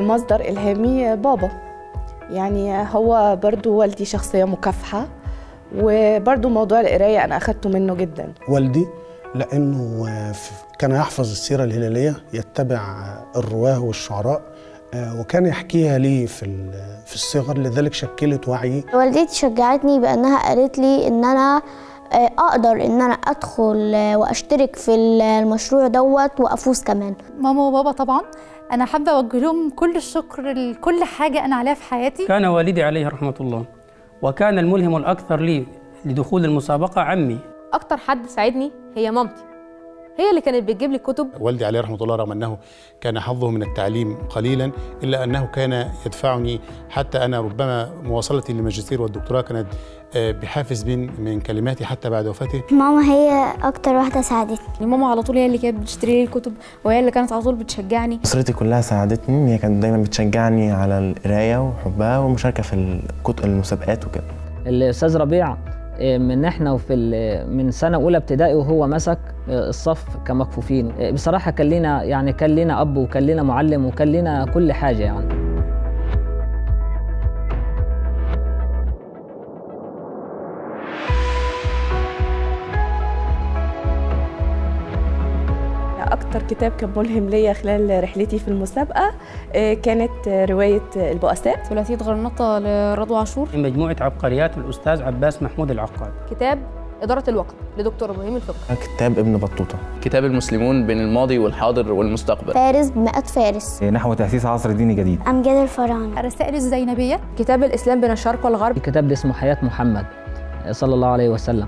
مصدر إلهامي بابا يعني هو برضو والدي شخصية مكافحة وبرضو موضوع القراية أنا أخدته منه جدا والدي لأنه كان يحفظ السيرة الهلالية يتبع الرواه والشعراء وكان يحكيها لي في في الصغر لذلك شكلت وعيي والدتي شجعتني بانها قالت لي ان انا اقدر ان انا ادخل واشترك في المشروع دوت وافوز كمان ماما وبابا طبعا انا حابه اوجه لهم كل الشكر لكل حاجه انا عليها في حياتي كان والدي عليه رحمه الله وكان الملهم الاكثر لي لدخول المسابقه عمي اكتر حد ساعدني هي مامتي هي اللي كانت بتجيب لي الكتب والدي عليه رحمه الله رغم انه كان حظه من التعليم قليلا الا انه كان يدفعني حتى انا ربما مواصلتي للماجستير والدكتوراه كانت بحافز من من كلماتي حتى بعد وفاته ماما هي اكتر واحده ساعدتني ماما على طول هي اللي كانت بتشتري لي الكتب وهي اللي كانت على طول بتشجعني اسرتي كلها ساعدتني هي كانت دايما بتشجعني على القرايه وحبها والمشاركه في المسابقات وكده الاستاذ ربيع من احنا وفي من سنه اولى ابتدائي وهو مسك الصف كمكفوفين بصراحه كان لنا يعني كان لنا اب وكان لنا معلم وكان لنا كل حاجه يعني أكتر كتاب كان ملهم ليا خلال رحلتي في المسابقة كانت رواية البؤساء ثلاثية غرناطة لرضوى عاشور مجموعة عبقريات الأستاذ عباس محمود العقاد كتاب إدارة الوقت لدكتور إبراهيم الفقي كتاب ابن بطوطة كتاب المسلمون بين الماضي والحاضر والمستقبل فارس بمئات فارس نحو تأسيس عصر ديني جديد أمجاد الفراعنة الرسائل الزينبية كتاب الإسلام بين الشرق والغرب الكتاب اللي اسمه حياة محمد صلى الله عليه وسلم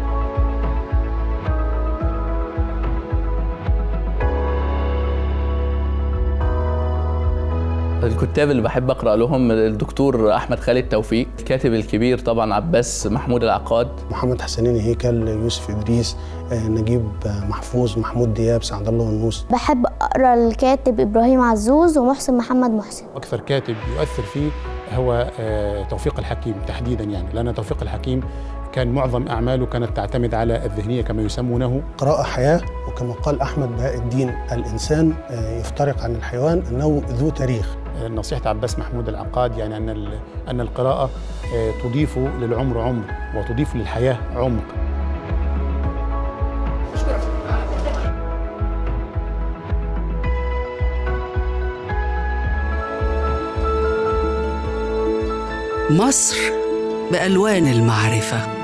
الكتاب اللي بحب اقرا لهم الدكتور احمد خالد توفيق الكاتب الكبير طبعا عباس محمود العقاد محمد حسنين هيكل يوسف ادريس نجيب محفوظ محمود دياب سعد الله والنوس بحب اقرا الكاتب ابراهيم عزوز ومحسن محمد محسن اكثر كاتب يؤثر فيه هو توفيق الحكيم تحديدا يعني لان توفيق الحكيم كان معظم اعماله كانت تعتمد على الذهنيه كما يسمونه قراءه حياه وكما قال احمد بهاء الدين الانسان يفترق عن الحيوان انه ذو تاريخ نصيحة عباس محمود العقاد يعني أن أن القراءة تضيف للعمر عمر وتضيف للحياة عمق. مصر بألوان المعرفة